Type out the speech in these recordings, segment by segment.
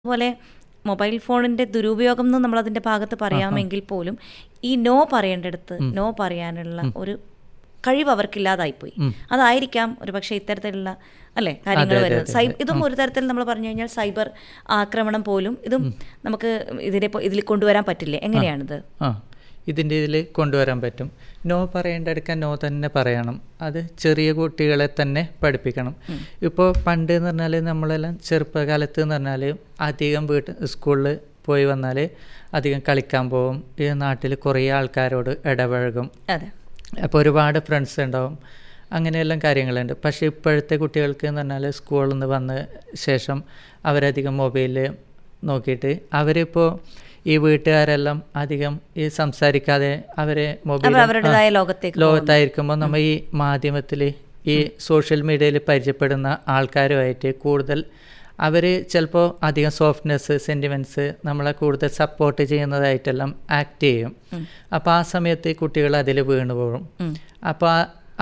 അതുപോലെ മൊബൈൽ ഫോണിന്റെ ദുരുപയോഗം എന്ന് നമ്മൾ അതിന്റെ ഭാഗത്ത് പറയാമെങ്കിൽ പോലും ഈ നോ പറയേണ്ടടുത്ത് നോ പറയാനുള്ള ഒരു കഴിവ് അവർക്കില്ലാതായിപ്പോയി അതായിരിക്കാം ഒരു പക്ഷേ ഇത്തരത്തിലുള്ള അല്ലേ കാര്യങ്ങൾ അതെ, വരുന്നത് അതെ, സൈ ഇതും ഒരു തരത്തിൽ നമ്മൾ പറഞ്ഞു കഴിഞ്ഞാൽ സൈബർ ആക്രമണം പോലും ഇതും നമുക്ക് ഇതിനെ പോ- ഇതിൽ കൊണ്ടുവരാൻ പറ്റില്ലേ എങ്ങനെയാണിത് ആ ഇതിൻ്റെ ഇതിൽ കൊണ്ടുവരാൻ പറ്റും നോ പറയേണ്ടടുക്കാൻ നോ തന്നെ പറയണം അത് ചെറിയ കുട്ടികളെ തന്നെ പഠിപ്പിക്കണം ഇപ്പോൾ പണ്ട് എന്ന് പറഞ്ഞാൽ നമ്മളെല്ലാം ചെറുപ്പകാലത്ത് എന്ന് പറഞ്ഞാൽ അധികം വീട്ട് സ്കൂളിൽ പോയി വന്നാൽ അധികം കളിക്കാൻ പോകും ഈ നാട്ടിൽ കുറേ ആൾക്കാരോട് ഇടപഴകും അതെ അപ്പോൾ ഒരുപാട് ഫ്രണ്ട്സ് ഉണ്ടാവും അങ്ങനെയെല്ലാം കാര്യങ്ങളുണ്ട് പക്ഷേ ഇപ്പോഴത്തെ കുട്ടികൾക്ക് എന്ന് പറഞ്ഞാൽ സ്കൂളിൽ നിന്ന് വന്ന ശേഷം അവരധികം മൊബൈലിൽ നോക്കിയിട്ട് അവരിപ്പോൾ ഈ വീട്ടുകാരെല്ലാം അധികം ഈ സംസാരിക്കാതെ അവരെ മൊബൈൽ അവർ അവരുടേതായ ലോകത്തേക്ക് ലോകത്തായിരിക്കുമ്പോൾ നമ്മൾ ഈ മാധ്യമത്തിൽ ഈ സോഷ്യൽ മീഡിയയിൽ പരിചയപ്പെടുന്ന ആൾക്കാരുമായിട്ട് കൂടുതൽ അവർ ചിലപ്പോൾ അധികം സോഫ്റ്റ്നെസ് സെൻറ്റിമെൻറ്റ്സ് നമ്മളെ കൂടുതൽ സപ്പോർട്ട് ചെയ്യുന്നതായിട്ടെല്ലാം ആക്ട് ചെയ്യും അപ്പോൾ ആ സമയത്ത് കുട്ടികൾ അതിൽ വീണു പോകും അപ്പോൾ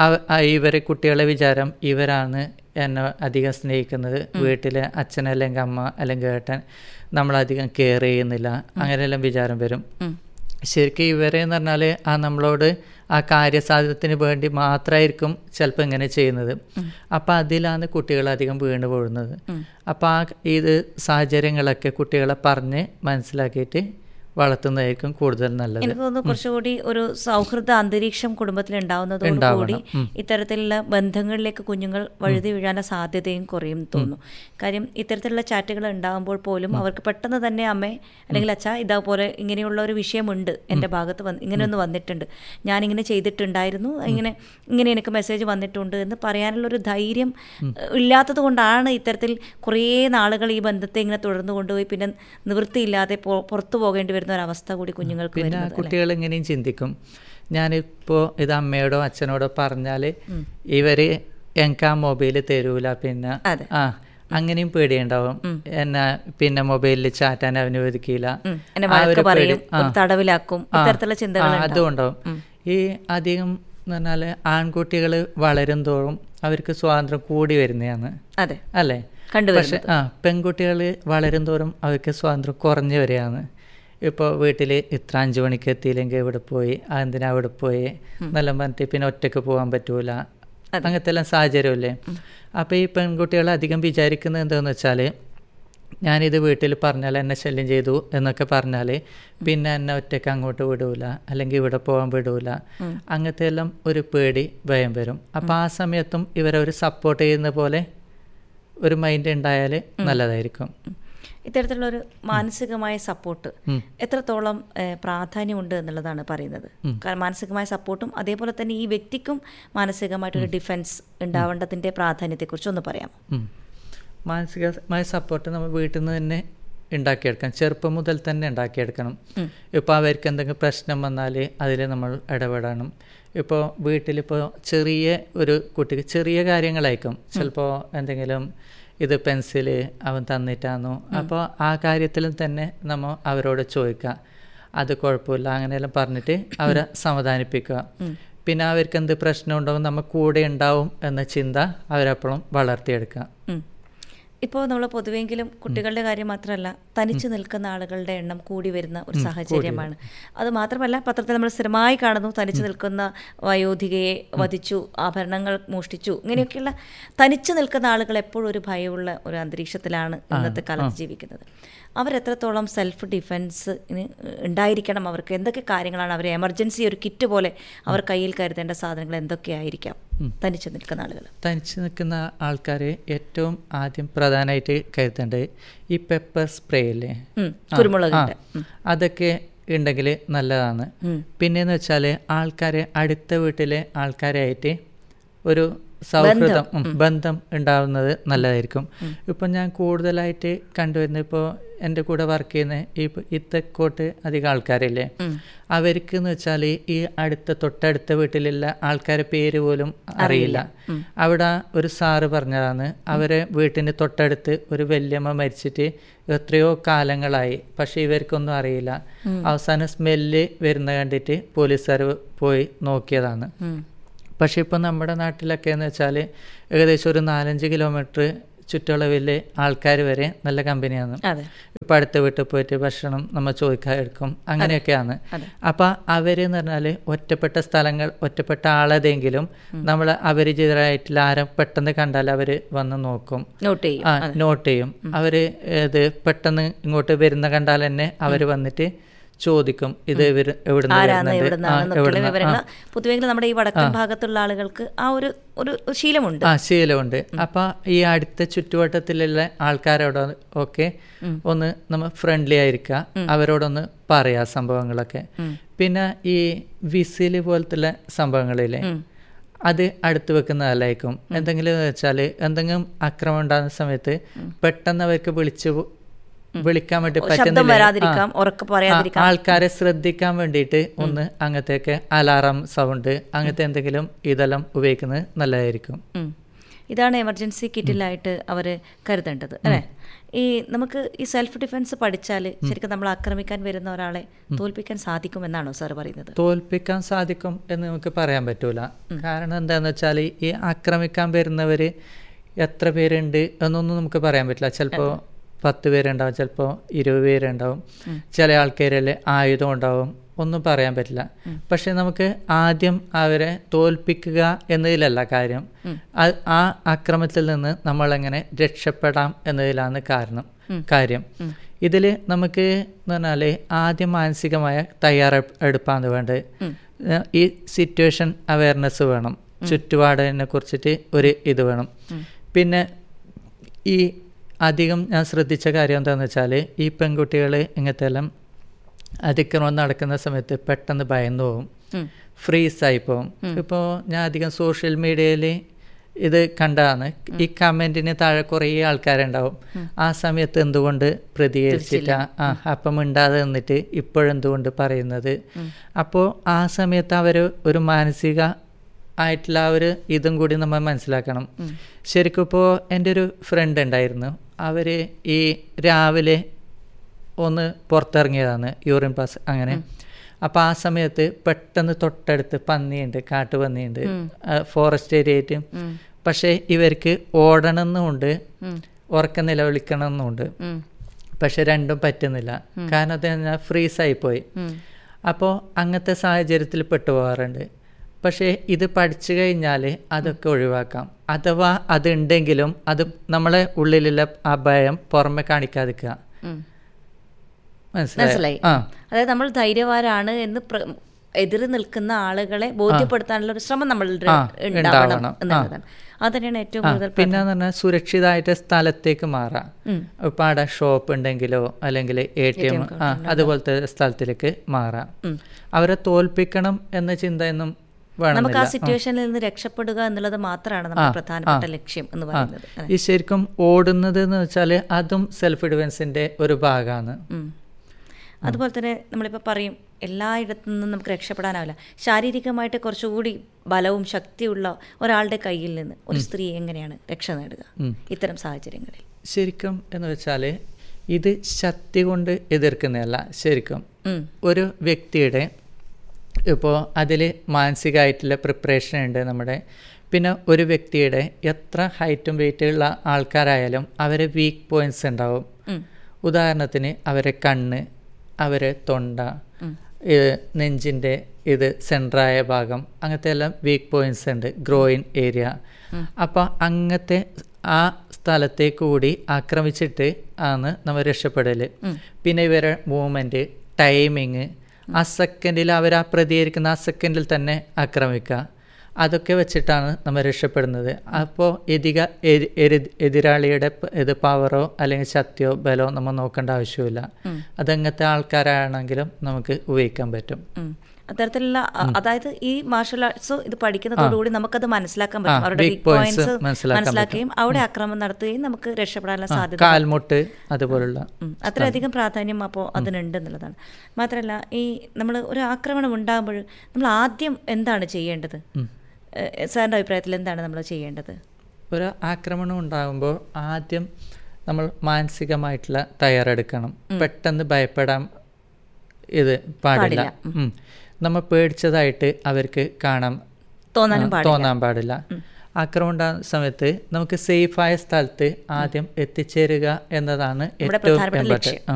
ഇവരെ കുട്ടികളെ വിചാരം ഇവരാണ് എന്നെ അധികം സ്നേഹിക്കുന്നത് വീട്ടിലെ അച്ഛൻ അല്ലെങ്കിൽ അമ്മ അല്ലെങ്കിൽ ഏട്ടൻ നമ്മളധികം കെയർ ചെയ്യുന്നില്ല അങ്ങനെയെല്ലാം വിചാരം വരും ശരിക്കും ഇവരെ എന്ന് പറഞ്ഞാൽ ആ നമ്മളോട് ആ കാര്യസാധ്യത്തിന് വേണ്ടി മാത്രമായിരിക്കും ചിലപ്പോൾ ഇങ്ങനെ ചെയ്യുന്നത് അപ്പം അതിലാണ് കുട്ടികൾ അധികം വീണ് പോകുന്നത് അപ്പം ആ ഇത് സാഹചര്യങ്ങളൊക്കെ കുട്ടികളെ പറഞ്ഞ് മനസ്സിലാക്കിയിട്ട് വളർത്തുന്നതായിരിക്കും കൂടുതൽ നല്ലത് എനിക്ക് തോന്നുന്നു കുറച്ചുകൂടി ഒരു സൗഹൃദ അന്തരീക്ഷം കുടുംബത്തിൽ ഉണ്ടാവുന്നതോടുകൂടി ഇത്തരത്തിലുള്ള ബന്ധങ്ങളിലേക്ക് കുഞ്ഞുങ്ങൾ വഴുതി വീഴാനുള്ള സാധ്യതയും കുറയും തോന്നുന്നു കാര്യം ഇത്തരത്തിലുള്ള ചാറ്റുകൾ ഉണ്ടാകുമ്പോൾ പോലും അവർക്ക് പെട്ടെന്ന് തന്നെ അമ്മേ അല്ലെങ്കിൽ അച്ഛാ ഇതേപോലെ ഇങ്ങനെയുള്ള ഒരു വിഷയമുണ്ട് എൻ്റെ ഭാഗത്ത് വന്ന് ഇങ്ങനെ ഒന്ന് വന്നിട്ടുണ്ട് ഞാനിങ്ങനെ ചെയ്തിട്ടുണ്ടായിരുന്നു ഇങ്ങനെ ഇങ്ങനെ എനിക്ക് മെസ്സേജ് വന്നിട്ടുണ്ട് എന്ന് പറയാനുള്ള ഒരു ധൈര്യം ഇല്ലാത്തത് കൊണ്ടാണ് ഇത്തരത്തിൽ കുറേ നാളുകൾ ഈ ബന്ധത്തെ ഇങ്ങനെ തുടർന്നു കൊണ്ടുപോയി പിന്നെ നിവൃത്തിയില്ലാതെ പൊ- പുറത്തു പോകേണ്ടി വരുന്ന ഒരവസ്ഥ കൂടി കുഞ്ഞുങ്ങൾക്ക് പിന്നെ വരുന്നത് കുട്ടികൾ എങ്ങനെയും ചിന്തിക്കും ഞാനിപ്പോൾ ഇത് അമ്മയോടോ അച്ഛനോടോ പറഞ്ഞാൽ ഇവർ എനിക്ക് ആ മൊബൈൽ തരൂല പിന്നെ അതെ. ആ അങ്ങനെയും പേടിയുണ്ടാവും എന്നെ പിന്നെ മൊബൈലിൽ ചാറ്റാൻ അനുവദിക്കില്ല ഉം. എന്നെ ആ വഴക്ക് ഒരു പേടി- പറയും ആ. ഒരു തടവിലാക്കും ആ, ഇത്തരത്തിലുള്ള ചിന്തകൾ ആ, അതും ഉണ്ടാവും ഈ അധികം എന്ന് പറഞ്ഞാൽ ആൺകുട്ടികൾ വളരും തോറും അവർക്ക് സ്വാതന്ത്ര്യം കൂടി വരുന്നതാണ് അതെ അല്ലേ കണ്ടുവരുന്നത്. പക്ഷെ ആ പെൺകുട്ടികൾ വളരും തോറും അവർക്ക് സ്വാതന്ത്ര്യം കുറഞ്ഞു വരികയാണ് ഇപ്പോൾ വീട്ടിൽ ഇത്ര അഞ്ച് മണിക്ക് എത്തിയില്ലെങ്കിൽ ഇവിടെ പോയി അതെന്തിനാ അവിടെ പോയി എന്നെല്ലാം പറഞ്ഞിട്ട് പിന്നെ ഒറ്റയ്ക്ക് പോകാൻ പറ്റൂല അങ്ങനത്തെ എല്ലാം സാഹചര്യമല്ലേ അപ്പോൾ ഈ പെൺകുട്ടികൾ അധികം വിചാരിക്കുന്നത് എന്താണെന്ന് വെച്ചാൽ ഞാനിത് വീട്ടിൽ പറഞ്ഞാൽ എന്നെ ശല്യം ചെയ്തു എന്നൊക്കെ പറഞ്ഞാൽ പിന്നെ എന്നെ ഒറ്റയ്ക്ക് അങ്ങോട്ട് വിടൂല അല്ലെങ്കിൽ ഇവിടെ പോകാൻ വിടൂല അങ്ങനത്തെ എല്ലാം ഒരു പേടി ഭയം വരും അപ്പോൾ ആ സമയത്തും ഇവരെ ഒരു സപ്പോർട്ട് ചെയ്യുന്ന പോലെ ഒരു മൈൻഡ് ഉണ്ടായാൽ നല്ലതായിരിക്കും ഇത്തരത്തിലുള്ള ഒരു മാനസികമായ സപ്പോർട്ട് എത്രത്തോളം ഏഹ്, പ്രാധാന്യമുണ്ട് എന്നുള്ളതാണ് പറയുന്നത് കാരണം മാനസികമായ സപ്പോർട്ടും അതേപോലെ തന്നെ ഈ വ്യക്തിക്കും മാനസികമായിട്ടൊരു ഡിഫൻസ് ഉണ്ടാവേണ്ടതിന്റെ പ്രാധാന്യത്തെക്കുറിച്ച് ഒന്ന് പറയാമോ ഉം. മാനസികമായ സപ്പോർട്ട് നമ്മൾ വീട്ടിൽ നിന്ന് തന്നെ ഉണ്ടാക്കിയെടുക്കണം ചെറുപ്പം മുതൽ തന്നെ ഉണ്ടാക്കിയെടുക്കണം ഇപ്പോൾ അവർക്ക് എന്തെങ്കിലും പ്രശ്നം വന്നാൽ അതിൽ നമ്മൾ ഇടപെടണം ഇപ്പോൾ വീട്ടിലിപ്പോൾ ചെറിയ ഒരു കുട്ടിക്ക് ചെറിയ കാര്യങ്ങളായിരിക്കും ചിലപ്പോൾ എന്തെങ്കിലും ഇത് പെൻസില് അവൻ തന്നിട്ടാണോ അപ്പോൾ ആ കാര്യത്തിലും തന്നെ നമ്മൾ അവരോട് ചോദിക്കുക അത് കുഴപ്പമില്ല അങ്ങനെയെല്ലാം പറഞ്ഞിട്ട് അവരെ സമാധാനിപ്പിക്കുക പിന്നെ അവർക്ക് എന്ത് പ്രശ്നം ഉണ്ടാവും നമ്മൾ കൂടെ ഉണ്ടാവും എന്ന ചിന്ത അവരെപ്പോഴും വളർത്തിയെടുക്കുക ഉം. ഇപ്പോൾ നമ്മൾ പൊതുവെങ്കിലും കുട്ടികളുടെ കാര്യം മാത്രമല്ല തനിച്ച് നിൽക്കുന്ന ആളുകളുടെ എണ്ണം കൂടി വരുന്ന ഒരു സാഹചര്യമാണ് അത് മാത്രമല്ല പത്രത്തിൽ നമ്മൾ സ്ഥിരമായി കാണുന്നു തനിച്ച് നിൽക്കുന്ന വയോധികയെ വധിച്ചു ആഭരണങ്ങൾ മോഷ്ടിച്ചു ഇങ്ങനെയൊക്കെയുള്ള തനിച്ച് നിൽക്കുന്ന ആളുകൾ എപ്പോഴും ഒരു ഭയമുള്ള ഒരു അന്തരീക്ഷത്തിലാണ് ഇന്നത്തെ കാലത്ത് ജീവിക്കുന്നത് അവരെത്രത്തോളം സെൽഫ് ഡിഫെൻസ് ഉണ്ടായിരിക്കണം അവർക്ക് എന്തൊക്കെ കാര്യങ്ങളാണ് അവർ എമർജൻസി ഒരു കിറ്റ് പോലെ അവർ കയ്യിൽ കരുതേണ്ട സാധനങ്ങൾ എന്തൊക്കെയായിരിക്കാം തനിച്ച് നിൽക്കുന്ന ആളുകൾ തനിച്ച് നിൽക്കുന്ന ആൾക്കാർ ഏറ്റവും ആദ്യം പ്രധാനമായിട്ട് കരുതേണ്ടത് ഈ പെപ്പർ സ്പ്രേ അല്ലേ ഉം, ആ, കുരുമുളകിന്റെ. ആ, അതൊക്കെ ഉണ്ടെങ്കിൽ നല്ലതാണ് പിന്നെന്ന് വെച്ചാൽ ആൾക്കാരെ അടുത്ത വീട്ടിലെ ആൾക്കാരായിട്ട് ഒരു സൗഹൃദം ഉം, ബന്ധം ഉണ്ടാവുന്നത് നല്ലതായിരിക്കും ഇപ്പം ഞാൻ കൂടുതലായിട്ട് കണ്ടുവരുന്ന ഇപ്പോൾ എൻ്റെ കൂടെ വർക്ക് ചെയ്യുന്ന ഈ ഇത്തക്കോട്ട് അധികം ആൾക്കാരില്ലേ അവർക്ക് എന്ന് വെച്ചാൽ ഈ അടുത്ത തൊട്ടടുത്ത വീട്ടിലുള്ള ആൾക്കാരെ പേര് പോലും അറിയില്ല അവിടെ ഒരു സാറ് പറഞ്ഞതാണ് അവരെ വീട്ടിന് തൊട്ടടുത്ത് ഒരു വല്യമ്മ മരിച്ചിട്ട് എത്രയോ കാലങ്ങളായി പക്ഷെ ഇവർക്കൊന്നും അറിയില്ല അവസാനം സ്മെല്ല് വരുന്ന കണ്ടിട്ട് പോലീസുകാർ പോയി നോക്കിയതാണ് പക്ഷെ ഇപ്പം നമ്മുടെ നാട്ടിലൊക്കെ എന്ന് വെച്ചാൽ ഏകദേശം ഒരു നാലഞ്ച് കിലോമീറ്റർ ചുറ്റളവിലെ ആൾക്കാർ വരെ നല്ല കമ്പനിയാണ് അതെ ഇപ്പം അടുത്ത വീട്ടിൽ പോയിട്ട് ഭക്ഷണം നമ്മൾ ചോദിക്കാൻ എടുക്കും അങ്ങനെയൊക്കെയാണ് അതെ. അപ്പം അവരെന്ന് പറഞ്ഞാൽ ഒറ്റപ്പെട്ട സ്ഥലങ്ങൾ ഒറ്റപ്പെട്ട ആളതെങ്കിലും നമ്മൾ അപരിചിതരായിട്ടുള്ള ആരും പെട്ടെന്ന് കണ്ടാൽ അവർ വന്ന് നോക്കും നോട്ട് ചെയ്യും ആ നോട്ട് ചെയ്യും അവര് ഇത് പെട്ടെന്ന് ഇങ്ങോട്ട് വരുന്ന കണ്ടാൽ തന്നെ അവര് വന്നിട്ട് ചോദിക്കും ഇത് ഇവര് എവിടുന്ന് ആരാന്ന് വരുന്നുണ്ട്? ആ, എവിടുന്നാണെന്നൊക്കെയുള്ള എവിടുന്ന്? വിവരങ്ങൾ ആ. പൊതുവെ നമ്മുടെ ഈ വടക്കൻ ഭാഗത്തുള്ള ആളുകൾക്ക് ആ ഒരു ഒരു ശീലമുണ്ട് ആ ശീലമുണ്ട് അപ്പൊ ഈ അടുത്ത ചുറ്റുവട്ടത്തിലുള്ള ആൾക്കാരോട് ഒക്കെ ഒന്ന് നമ്മൾ ഫ്രണ്ട്ലി ആയിരിക്കുക അവരോടൊന്ന് പറയാ സംഭവങ്ങളൊക്കെ പിന്നെ ഈ വിസില് പോലത്തുള്ള സംഭവങ്ങളില്ലേ അത് അടുത്ത് വെക്കുന്നതല്ലായിരിക്കും എന്തെങ്കിലും വെച്ചാൽ എന്തെങ്കിലും ആക്രമണം ഉണ്ടാകുന്ന സമയത്ത് പെട്ടെന്ന് അവർക്ക് വിളിച്ചു വിളിക്കാൻ വേണ്ടി ശബ്ദം പറ്റുന്നില്ല വരാതിരിക്കാം ഉറക്കെ പറയാതിരിക്കാം ആൾക്കാരെ ശ്രദ്ധിക്കാൻ വേണ്ടിയിട്ട് ഒന്ന് അങ്ങനത്തെയൊക്കെ അലാറം സൗണ്ട് അങ്ങനത്തെ എന്തെങ്കിലും ഇതെല്ലാം ഉപയോഗിക്കുന്നത് നല്ലതായിരിക്കും ഉം. ഇതാണ് എമർജൻസി കിറ്റിലായിട്ട് അവർ കരുതേണ്ടത് അല്ലേ ഈ നമുക്ക് ഈ സെൽഫ് ഡിഫെൻസ് പഠിച്ചാൽ ശരിക്കും നമ്മൾ ആക്രമിക്കാൻ വരുന്ന ഒരാളെ തോൽപ്പിക്കാൻ സാധിക്കുമെന്നാണോ സാർ പറയുന്നത് തോൽപ്പിക്കാൻ സാധിക്കും എന്ന് നമുക്ക് പറയാൻ പറ്റൂല കാരണം എന്താന്ന് വെച്ചാൽ ഈ ആക്രമിക്കാൻ വരുന്നവർ എത്ര പേരുണ്ട് എന്നൊന്നും നമുക്ക് പറയാൻ പറ്റില്ല ചിലപ്പോൾ പത്ത് പേരുണ്ടാവും ചിലപ്പോൾ ഇരുപത് പേരുണ്ടാവും ചില ആൾക്കാരിൽ ആയുധം ഉണ്ടാവും ഒന്നും പറയാൻ പറ്റില്ല പക്ഷെ നമുക്ക് ആദ്യം അവരെ തോൽപ്പിക്കുക എന്നതിലല്ല കാര്യം ആ- ആ ആക്രമത്തിൽ നിന്ന് നമ്മളെങ്ങനെ രക്ഷപ്പെടാം എന്നതിലാണ് കാരണം കാര്യം ഇതിൽ നമുക്ക് എന്ന് പറഞ്ഞാൽ ആദ്യം മാനസികമായ തയ്യാറെടുപ്പാണ് വേണ്ടത് ഏഹ് ഈ സിറ്റുവേഷൻ അവയർനെസ് വേണം ചുറ്റുപാടിനെ കുറിച്ചിട്ട് ഒരു ഇത് വേണം പിന്നെ ഈ അധികം ഞാൻ ശ്രദ്ധിച്ച കാര്യം എന്താണെന്ന് വെച്ചാൽ ഈ പെൺകുട്ടികൾ ഇങ്ങനത്തെ എല്ലാം അതിക്രമം നടക്കുന്ന സമയത്ത് പെട്ടെന്ന് ഭയന്നു പോകും ഫ്രീസായി പോകും ഇപ്പോൾ ഞാൻ അധികം സോഷ്യൽ മീഡിയയിൽ ഇത് കണ്ടതാണ് ഈ കമൻറ്റിന് താഴെ കുറേ ആൾക്കാരുണ്ടാവും ആ സമയത്ത് എന്തുകൊണ്ട് പ്രതികരിച്ചില്ല ആ അപ്പം മിണ്ടാതെ നിന്നിട്ട് ഇപ്പോഴെന്തുകൊണ്ട് പറയുന്നത് അപ്പോൾ ആ സമയത്ത് അവർ ഒരു മാനസിക ആയിട്ടുള്ള ആ ഒരു ഇതും കൂടി നമ്മൾ മനസ്സിലാക്കണം ശരിക്കും ഇപ്പോൾ എൻ്റെ ഒരു ഫ്രണ്ട് ഉണ്ടായിരുന്നു അവർ ഈ രാവിലെ ഒന്ന് പുറത്തിറങ്ങിയതാണ് യൂറിൻ പാസ് അങ്ങനെ അപ്പോൾ ആ സമയത്ത് പെട്ടെന്ന് തൊട്ടടുത്ത് പന്നിയുണ്ട് കാട്ടുപന്നിയുണ്ട് ഫോറസ്റ്റ് ഏരിയ ആയിട്ട് പക്ഷേ ഇവർക്ക് ഓടണമെന്നുമുണ്ട് ഉറക്കം നിലവിളിക്കണമെന്നുമുണ്ട് പക്ഷെ രണ്ടും പറ്റുന്നില്ല കാരണം അത് കഴിഞ്ഞാൽ ഫ്രീസായി പോയി അപ്പോൾ അങ്ങനത്തെ സാഹചര്യത്തിൽ പെട്ടുപോകാറുണ്ട് പക്ഷേ ഇത് പഠിച്ചു കഴിഞ്ഞാൽ അതൊക്കെ ഒഴിവാക്കാം അഥവാ അതുണ്ടെങ്കിലും അത് നമ്മളെ ഉള്ളിലുള്ള ആ ഭയം പുറമെ കാണിക്കാതിരിക്കുക മനസ്സിലായി മനസ്സിലായി ആ അതായത് നമ്മൾ ധൈര്യവാരാണ് എന്ന് പ്ര- എതിര് നിൽക്കുന്ന ആളുകളെ ബോധ്യപ്പെടുത്താനുള്ള ഒരു ശ്രമം നമ്മൾ ആ, ഉണ്ടാവണം ഉണ്ടാവണം. എന്നുള്ളതാണ് അത് തന്നെയാണ് ഏറ്റവും ആ, കൂടുതൽ പിന്നെ എന്ന് പറഞ്ഞാൽ സുരക്ഷിതമായിട്ട് സ്ഥലത്തേക്ക് മാറാം ഉം. ഇപ്പം അവിടെ ഷോപ്പ് ഉണ്ടെങ്കിലോ അല്ലെങ്കിൽ എ ടി എം ആ അതുപോലത്തെ സ്ഥലത്തിലേക്ക് മാറാം അവരെ തോൽപ്പിക്കണം എന്ന ചിന്തയൊന്നും നമുക്ക് ആ വേണമെന്നില്ല സിറ്റുവേഷനിൽ നിന്ന് രക്ഷപ്പെടുക എന്നുള്ളത് മാത്രമാണ് നമ്മുടെ പ്രധാനപ്പെട്ട ലക്ഷ്യം എന്ന് പറയുന്നത് അല്ലേ? ഈ ശരിക്കും ഓടുന്നത് എന്ന് വെച്ചാൽ അതും സെൽഫ് ഡിഫൻസിന്റെ ഒരു ഭാഗമാണ് ഉം. അതുപോലെ തന്നെ നമ്മളിപ്പോൾ പറയും എല്ലായിടത്തു നിന്നും നമുക്ക് രക്ഷപ്പെടാനാവില്ല ശാരീരികമായിട്ട് കുറച്ചുകൂടി ബലവും ശക്തിയുള്ള ഒരാളുടെ കയ്യിൽ നിന്ന് ഒരു സ്ത്രീ എങ്ങനെയാണ് രക്ഷ നേടുക ഇത്തരം സാഹചര്യങ്ങളിൽ ശരിക്കും എന്ന് വെച്ചാൽ ഇത് ശക്തി കൊണ്ട് എതിർക്കുന്നതല്ല ശരിക്കും ഉം. ഒരു വ്യക്തിയുടെ ഇപ്പോൾ അതിൽ മാനസികമായിട്ടുള്ള പ്രിപ്പറേഷൻ ഉണ്ട് നമ്മുടെ പിന്നെ ഒരു വ്യക്തിയുടെ എത്ര ഹൈറ്റും വെയിറ്റുള്ള ആൾക്കാരായാലും അവരെ വീക്ക് പോയിന്റ്സ് ഉണ്ടാവും ഉം. ഉദാഹരണത്തിന് അവരെ കണ്ണ് അവരെ തൊണ്ട ഇത് നെഞ്ചിൻ്റെ ഇത് സെൻട്രായ ഭാഗം അങ്ങനത്തെ എല്ലാം വീക്ക് പോയിന്റ്സ് ഉണ്ട് ഗ്രോയിൻ ഏരിയ അപ്പോൾ അങ്ങനത്തെ ആ സ്ഥലത്തെ കൂടി ആക്രമിച്ചിട്ട് ആണ് നമ്മൾ രക്ഷപ്പെടൽ പിന്നെ ഇവരെ മൂവ്മെൻറ്റ് ടൈമിങ് ആ സെക്കൻഡിൽ അവർ ആ പ്രതികരിക്കുന്ന ആ സെക്കൻഡിൽ തന്നെ ആക്രമിക്കുക അതൊക്കെ വെച്ചിട്ടാണ് നമ്മൾ രക്ഷപ്പെടുന്നത് അപ്പോൾ എതിക എതി- എരി- എതിരാളിയുടെ പ- ഇത് പവറോ അല്ലെങ്കിൽ ശക്തിയോ ബലോ നമ്മൾ നോക്കേണ്ട ആവശ്യമില്ല അതങ്ങനത്തെ ആൾക്കാരാണെങ്കിലും നമുക്ക് ഉപയോഗിക്കാൻ പറ്റും ഉം. അത്തരത്തിലുള്ള അ- അതായത് ഈ മാർഷൽ ആർട്സ് ഇത് പഠിക്കുന്നതോടുകൂടി നമുക്കത് മനസ്സിലാക്കാൻ പറ്റും ആ, അവരുടെ weak വീക്ക് points പോയിന്റ്സ് മനസ്സിലാക്കാൻ മനസ്സിലാക്കുകയും അവിടെ ആക്രമണം നടത്തുകയും നമുക്ക് രക്ഷപ്പെടാനുള്ള സാധ്യത കാൽമുട്ട് അതുപോലുള്ള ഉം. അത്രയധികം പ്രാധാന്യം അപ്പോൾ അതിനുണ്ട് എന്നുള്ളതാണ് മാത്രമല്ല ഈ നമ്മൾ ഒരു ആക്രമണം ഉണ്ടാകുമ്പോൾ നമ്മൾ ആദ്യം എന്താണ് ചെയ്യേണ്ടത് ഏഹ് സാറിൻ്റെ അഭിപ്രായത്തിൽ എന്താണ് നമ്മൾ ചെയ്യേണ്ടത് ഒരു ആക്രമണം ഉണ്ടാകുമ്പോൾ ആദ്യം നമ്മൾ മാനസികമായിട്ടുള്ള തയ്യാറെടുക്കണം പെട്ടെന്ന് ഭയപ്പെടാൻ ഇത് പാടില്ല ഉം. നമ്മൾ പേടിച്ചതായിട്ട് അവർക്ക് കാണാൻ തോന്നാനും ആ, തോന്നാൻ പാടില്ല ആക്രമണം ഉണ്ടാകുന്ന സമയത്ത് നമുക്ക് സേഫായ സ്ഥലത്ത് ആദ്യം എത്തിച്ചേരുക എന്നതാണ് ഏറ്റവും പ്രധാനപ്പെട്ട important. ലക്ഷ്യം. ആ.